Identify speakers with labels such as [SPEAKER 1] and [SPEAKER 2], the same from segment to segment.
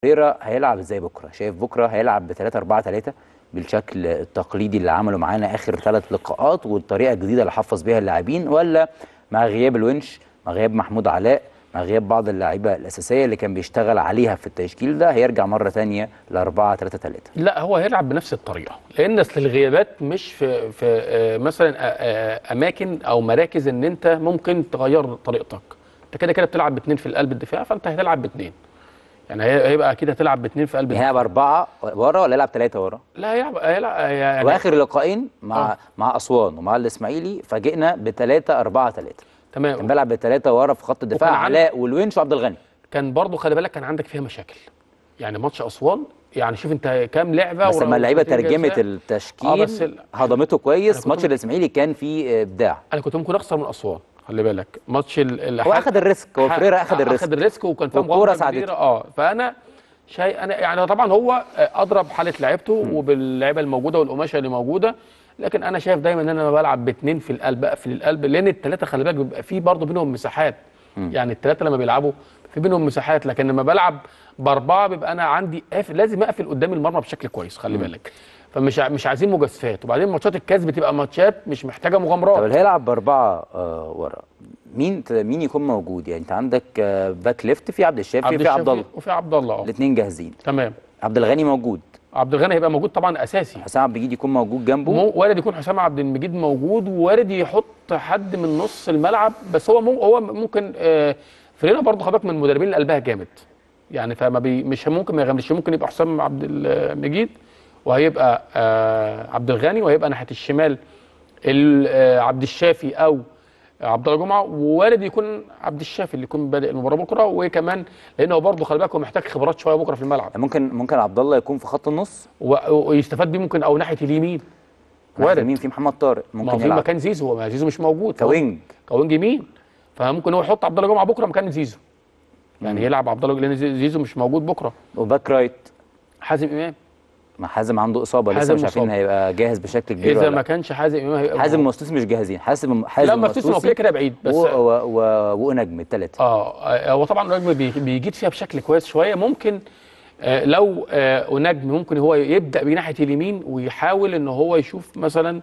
[SPEAKER 1] فيرا هيلعب ازاي بكره شايف بكره هيلعب ب 3 4 3 بالشكل التقليدي اللي عمله معانا اخر ثلاث لقاءات والطريقه الجديده اللي حفظ بيها اللاعبين ولا مع غياب الونش مع غياب محمود علاء مع غياب بعض اللعيبه الاساسيه اللي كان بيشتغل عليها في التشكيل ده هيرجع مره ثانيه ل 4 3 3
[SPEAKER 2] لا هو هيلعب بنفس الطريقه لان اصل الغيابات مش في في آه، مثلا آه، آه، اماكن او مراكز ان انت ممكن تغير طريقتك انت كده كده بتلعب باثنين في القلب الدفاع فانت هتلعب باثنين يعني هي- هيبقى اكيد هتلعب باثنين في قلب الدفاع
[SPEAKER 1] هيلعب اربعه ورا ولا يلعب ثلاثه ورا؟
[SPEAKER 2] لا هيلعب هيلعب يعني
[SPEAKER 1] واخر لقاءين مع
[SPEAKER 2] آه.
[SPEAKER 1] مع اسوان ومع الاسماعيلي فاجئنا ب 3 4 3 كان
[SPEAKER 2] تمام
[SPEAKER 1] بيلعب بثلاثه ورا في خط الدفاع
[SPEAKER 2] وكان عن-
[SPEAKER 1] علاء والونش وعبد الغني
[SPEAKER 2] كان برضو خلي بالك كان عندك فيها مشاكل يعني ماتش اسوان يعني شوف انت كام لعبه
[SPEAKER 1] بس
[SPEAKER 2] ورا-
[SPEAKER 1] لما اللعيبه
[SPEAKER 2] وركلتين
[SPEAKER 1] ترجمت
[SPEAKER 2] جزاء.
[SPEAKER 1] التشكيل
[SPEAKER 2] آه، بس ال-
[SPEAKER 1] هضمته
[SPEAKER 2] أنا
[SPEAKER 1] كويس
[SPEAKER 2] كنت
[SPEAKER 1] ماتش
[SPEAKER 2] م-
[SPEAKER 1] الاسماعيلي كان فيه ابداع
[SPEAKER 2] انا كنت ممكن اخسر من اسوان خلي بالك ماتش ال- ال-
[SPEAKER 1] هو اخذ الريسك هو
[SPEAKER 2] ح-
[SPEAKER 1] فريرا اخذ الريسك
[SPEAKER 2] اخذ الريسك وكان فيها
[SPEAKER 1] والكورة
[SPEAKER 2] مغامره
[SPEAKER 1] ساعدته.
[SPEAKER 2] كبيره اه فانا شيء انا يعني طبعا هو اضرب حاله لعيبته وباللعيبه الموجوده والقماشه اللي موجوده لكن انا شايف دايما ان انا بلعب باثنين في القلب اقفل القلب لان الثلاثه خلي بالك بيبقى في برضه بينهم مساحات يعني الثلاثه لما بيلعبوا في بينهم مساحات لكن لما بلعب باربعه بيبقى انا عندي قافل لازم اقفل قدام المرمى بشكل كويس خلي بالك فمش ع- مش عايزين مجازفات وبعدين ماتشات الكاس بتبقى ماتشات مش محتاجه مغامرات
[SPEAKER 1] طب اللي هيلعب باربعه آه ورا مين مين يكون موجود يعني انت عندك آه باك ليفت في عبد الشافي وفي عبد الله
[SPEAKER 2] وفي عبد الله اه
[SPEAKER 1] الاثنين جاهزين
[SPEAKER 2] تمام
[SPEAKER 1] عبد الغني موجود
[SPEAKER 2] عبد الغني هيبقى موجود طبعا اساسي
[SPEAKER 1] حسام عبد الجيد يكون موجود جنبه
[SPEAKER 2] مو- وارد يكون حسام عبد المجيد موجود ووارد يحط حد من نص الملعب بس هو مو هو ممكن آه فرينا برضه خد بالك من المدربين اللي قلبها جامد يعني فما بي مش ممكن ما يغمرش ممكن يبقى حسام عبد المجيد وهيبقى آه عبد الغني وهيبقى ناحيه الشمال ال- آه عبد الشافي او عبد الله جمعه ووارد يكون عبد الشافي اللي يكون بادئ المباراه بكره وكمان لانه برضه خلي بالك هو محتاج خبرات شويه بكره في الملعب
[SPEAKER 1] ممكن ممكن عبد الله يكون في خط النص
[SPEAKER 2] و- ويستفاد بيه ممكن او ناحيه اليمين
[SPEAKER 1] وارد
[SPEAKER 2] وارد
[SPEAKER 1] مين في محمد طارق
[SPEAKER 2] ما هو
[SPEAKER 1] ممكن
[SPEAKER 2] في
[SPEAKER 1] يلعب
[SPEAKER 2] مكان زيزو ما زيزو مش موجود فهو-
[SPEAKER 1] كوينج
[SPEAKER 2] كوينج يمين فممكن هو يحط عبد الله جمعه بكره مكان زيزو يعني يلعب عبد الله لان زي- زيزو مش موجود بكره
[SPEAKER 1] وباك رايت
[SPEAKER 2] حازم امام
[SPEAKER 1] ما حازم عنده اصابه لسه
[SPEAKER 2] حازم
[SPEAKER 1] مش عارفين
[SPEAKER 2] مصاب.
[SPEAKER 1] هيبقى جاهز بشكل كبير
[SPEAKER 2] اذا
[SPEAKER 1] ولا
[SPEAKER 2] ما
[SPEAKER 1] لا.
[SPEAKER 2] كانش حازم امام هيبقى
[SPEAKER 1] حازم
[SPEAKER 2] موجود.
[SPEAKER 1] ومستوسي مش جاهزين حازم حازم
[SPEAKER 2] لا مفتوح هو كده كده بعيد بس
[SPEAKER 1] و... و... و... ونجم الثلاثه
[SPEAKER 2] اه هو طبعا نجم بي- بيجيد فيها بشكل كويس شويه ممكن آه لو آه ونجم ممكن هو يبدا بناحيه اليمين ويحاول ان هو يشوف مثلا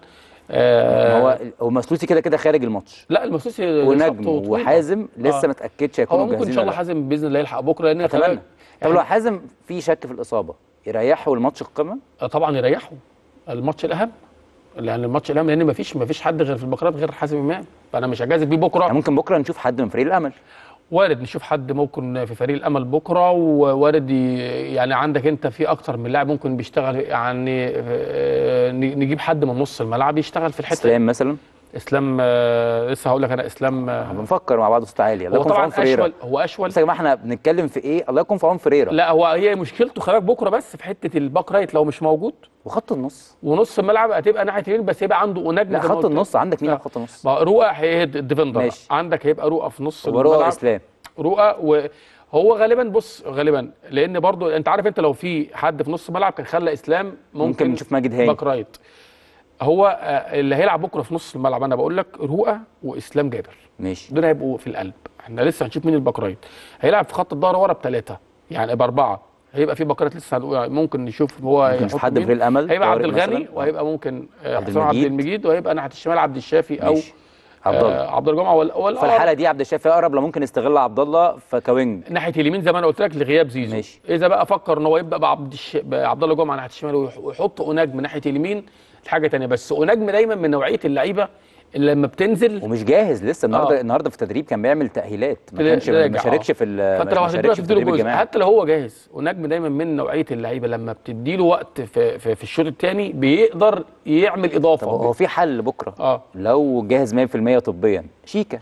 [SPEAKER 2] آه
[SPEAKER 1] هو هو مسلوسي كده كده خارج الماتش
[SPEAKER 2] لا المسوسي
[SPEAKER 1] ونجم
[SPEAKER 2] إصابته طويلة.
[SPEAKER 1] وحازم لسه
[SPEAKER 2] آه.
[SPEAKER 1] ما اتاكدش
[SPEAKER 2] هو
[SPEAKER 1] هيكونوا
[SPEAKER 2] ممكن ان
[SPEAKER 1] جاهزين
[SPEAKER 2] شاء
[SPEAKER 1] ولا
[SPEAKER 2] الله
[SPEAKER 1] لا.
[SPEAKER 2] حازم باذن الله يلحق بكره لان خلي
[SPEAKER 1] اتمنى
[SPEAKER 2] بالك
[SPEAKER 1] طب
[SPEAKER 2] إحنا-
[SPEAKER 1] لو حازم في شك في الاصابه يريحه الماتش القمه
[SPEAKER 2] آه، طبعا يريحوا الماتش الاهم لان الماتش الاهم لان مفيش مفيش حد غير في البكرات غير حازم امام فانا مش هجازف بيه
[SPEAKER 1] يعني
[SPEAKER 2] بكره
[SPEAKER 1] ممكن بكره نشوف حد من فريق الامل
[SPEAKER 2] وارد نشوف حد ممكن في فريق الامل بكره ووارد ي- يعني عندك انت في اكتر من لاعب ممكن بيشتغل يعني آه، ن- نجيب حد من نص الملعب يشتغل في الحته
[SPEAKER 1] اسلام مثلا
[SPEAKER 2] اسلام آه، لسه هقول لك انا اسلام آه،
[SPEAKER 1] بنفكر مع بعض صوت عالي الله
[SPEAKER 2] هو
[SPEAKER 1] يكون في
[SPEAKER 2] طبعا
[SPEAKER 1] عون فريرا
[SPEAKER 2] اشول هو اشول
[SPEAKER 1] بس يا جماعه احنا بنتكلم في ايه الله يكون في عون فريرا
[SPEAKER 2] لا هو هي مشكلته خلي بالك بكره بس في حته الباك رايت لو مش موجود
[SPEAKER 1] وخط النص
[SPEAKER 2] ونص الملعب هتبقى ناحيه اليمين بس يبقى عنده نجم
[SPEAKER 1] لا
[SPEAKER 2] زي ما
[SPEAKER 1] خط
[SPEAKER 2] قلت.
[SPEAKER 1] النص عندك مين
[SPEAKER 2] لا.
[SPEAKER 1] على خط النص
[SPEAKER 2] ما رؤى هي الديفندر
[SPEAKER 1] ماشي.
[SPEAKER 2] عندك هيبقى رؤى في نص
[SPEAKER 1] وروى
[SPEAKER 2] الملعب
[SPEAKER 1] اسلام
[SPEAKER 2] رؤى وهو غالبا بص غالبا لان برضو انت عارف انت لو في حد في نص الملعب كان خلى اسلام ممكن,
[SPEAKER 1] ممكن نشوف ماجد هاني
[SPEAKER 2] باك رايت هو آه، اللي هيلعب بكره في نص الملعب انا بقول لك رؤى واسلام جابر
[SPEAKER 1] ماشي
[SPEAKER 2] دول هيبقوا في القلب احنا لسه هنشوف مين الباك رايت هيلعب في خط الظهر ورا بثلاثه يعني باربعه هيبقى في باك رايت لسه هنقول- ممكن نشوف هو
[SPEAKER 1] ممكن نشوف
[SPEAKER 2] هيحط
[SPEAKER 1] حد
[SPEAKER 2] مين.
[SPEAKER 1] في فريق الامل
[SPEAKER 2] هيبقى عبد
[SPEAKER 1] طارق
[SPEAKER 2] الغني
[SPEAKER 1] مثلاً.
[SPEAKER 2] وهيبقى ممكن آه،
[SPEAKER 1] عبد
[SPEAKER 2] حسام عبد
[SPEAKER 1] المجيد.
[SPEAKER 2] المجيد وهيبقى ناحيه الشمال عبد الشافي او
[SPEAKER 1] ماشي عبد الله
[SPEAKER 2] آه، عبد الجمعه ولا ولا
[SPEAKER 1] في الحاله دي عبد الشافي اقرب لو ممكن يستغل عبد الله فكوينج
[SPEAKER 2] ناحيه اليمين زي ما انا قلت لك لغياب زيزو
[SPEAKER 1] ماشي.
[SPEAKER 2] اذا بقى فكر ان هو يبدا بعبد الش... بعبد الله جمعه ناحيه الشمال ويح- ويحط اوناج من ناحيه اليمين دي حاجه ثانيه بس اوناج دايما من نوعيه اللعيبه اللي لما بتنزل
[SPEAKER 1] ومش جاهز لسه النهارده
[SPEAKER 2] آه.
[SPEAKER 1] النهارده في التدريب كان بيعمل تاهيلات ما
[SPEAKER 2] تلا-
[SPEAKER 1] كانش ما
[SPEAKER 2] راجع،
[SPEAKER 1] شاركش
[SPEAKER 2] آه.
[SPEAKER 1] في ال-
[SPEAKER 2] فانت
[SPEAKER 1] ما
[SPEAKER 2] لو
[SPEAKER 1] شاركش
[SPEAKER 2] هتديله
[SPEAKER 1] في
[SPEAKER 2] هتديله
[SPEAKER 1] التدريب
[SPEAKER 2] جزء
[SPEAKER 1] الجماعي
[SPEAKER 2] حتى لو هو جاهز ونجم دايما من نوعيه اللعيبه لما بتديله وقت في في, في الشوط الثاني بيقدر يعمل
[SPEAKER 1] طب
[SPEAKER 2] اضافه
[SPEAKER 1] هو في حل بكره
[SPEAKER 2] اه
[SPEAKER 1] لو جاهز 100% طبيا شيكا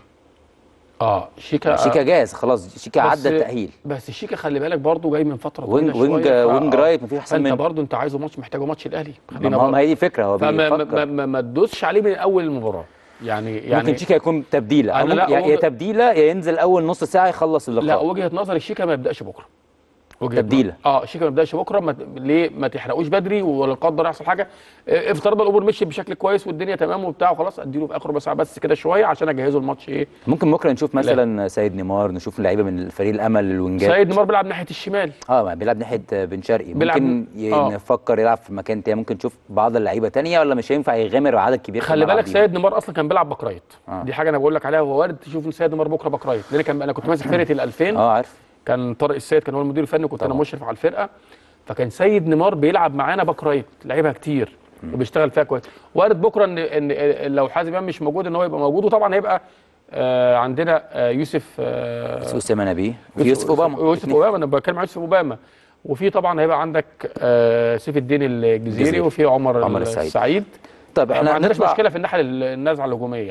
[SPEAKER 2] اه شيكا
[SPEAKER 1] شيكا جاهز خلاص شيكا
[SPEAKER 2] بس-
[SPEAKER 1] عدى التاهيل
[SPEAKER 2] بس شيكا خلي بالك برضه جاي من فتره
[SPEAKER 1] وينج
[SPEAKER 2] طويله
[SPEAKER 1] وينج
[SPEAKER 2] شويه ف-
[SPEAKER 1] وينج
[SPEAKER 2] آه.
[SPEAKER 1] رايت مفيش احسن
[SPEAKER 2] فانت
[SPEAKER 1] منه
[SPEAKER 2] برضه انت عايزه ماتش محتاجه ماتش الاهلي
[SPEAKER 1] ما
[SPEAKER 2] خلينا
[SPEAKER 1] هو
[SPEAKER 2] برضه
[SPEAKER 1] ما هي دي فكره هو
[SPEAKER 2] فما ما,
[SPEAKER 1] بيفكر
[SPEAKER 2] ما, ما تدوسش عليه من اول المباراه يعني
[SPEAKER 1] يعني
[SPEAKER 2] يعني
[SPEAKER 1] ممكن شيكا يكون تبديله أو
[SPEAKER 2] أنا لا،
[SPEAKER 1] ممكن- يا
[SPEAKER 2] هو-
[SPEAKER 1] يا تبديله يا ينزل اول نص ساعه يخلص
[SPEAKER 2] لا
[SPEAKER 1] اللقاء
[SPEAKER 2] وجهه نظري الشيكا ما يبداش بكره وجهة
[SPEAKER 1] تبديلة.
[SPEAKER 2] نظر. اه شيكا ما يبداش بكره ما ت- ليه ما تحرقوش بدري ولا قدر يحصل حاجه آه، افترض الامور مشيت بشكل كويس والدنيا تمام وبتاع وخلاص اديله في اخر ربع ساعه بس كده شويه عشان اجهزه الماتش ايه
[SPEAKER 1] ممكن بكره نشوف مثلا سيد نيمار نشوف لعيبه من الفريق الامل الوينجات
[SPEAKER 2] سيد نيمار بيلعب ناحيه الشمال
[SPEAKER 1] اه ما بيلعب ناحيه بن شرقي
[SPEAKER 2] بيلعب-
[SPEAKER 1] ممكن ي-
[SPEAKER 2] آه.
[SPEAKER 1] نفكر يلعب في مكان تاني ممكن نشوف بعض اللعيبه تانية ولا مش هينفع يغامر عدد كبير في
[SPEAKER 2] خلي
[SPEAKER 1] الملعب
[SPEAKER 2] بالك
[SPEAKER 1] دي؟
[SPEAKER 2] سيد نيمار اصلا كان بيلعب باك رايت
[SPEAKER 1] آه.
[SPEAKER 2] دي حاجه انا بقول لك عليها هو وارد تشوف سيد نيمار بكره باك رايت لان كان انا كنت ماسك فرقه ال 2000
[SPEAKER 1] اه عارف
[SPEAKER 2] كان طارق السيد كان هو المدير الفني وكنت انا
[SPEAKER 1] طبعا.
[SPEAKER 2] مشرف على الفرقه فكان سيد نيمار بيلعب معانا باك رايت لعبها كتير وبيشتغل فيها كويس وارد بكره ان ان لو حازم امام مش موجود ان هو يبقى موجود وطبعا هيبقى آه عندنا آه يوسف آه
[SPEAKER 1] اسامه نبيه وفي يوسف اوباما
[SPEAKER 2] يوسف اوباما انا بتكلم عن يوسف اوباما وفي طبعا هيبقى عندك آه سيف الدين الجزيري
[SPEAKER 1] الجزيري.
[SPEAKER 2] وفي عمر,
[SPEAKER 1] عمر السعيد.
[SPEAKER 2] السعيد
[SPEAKER 1] طب
[SPEAKER 2] ما
[SPEAKER 1] احنا
[SPEAKER 2] عندناش
[SPEAKER 1] نطلع
[SPEAKER 2] مشكله في الناحيه النزعه الهجوميه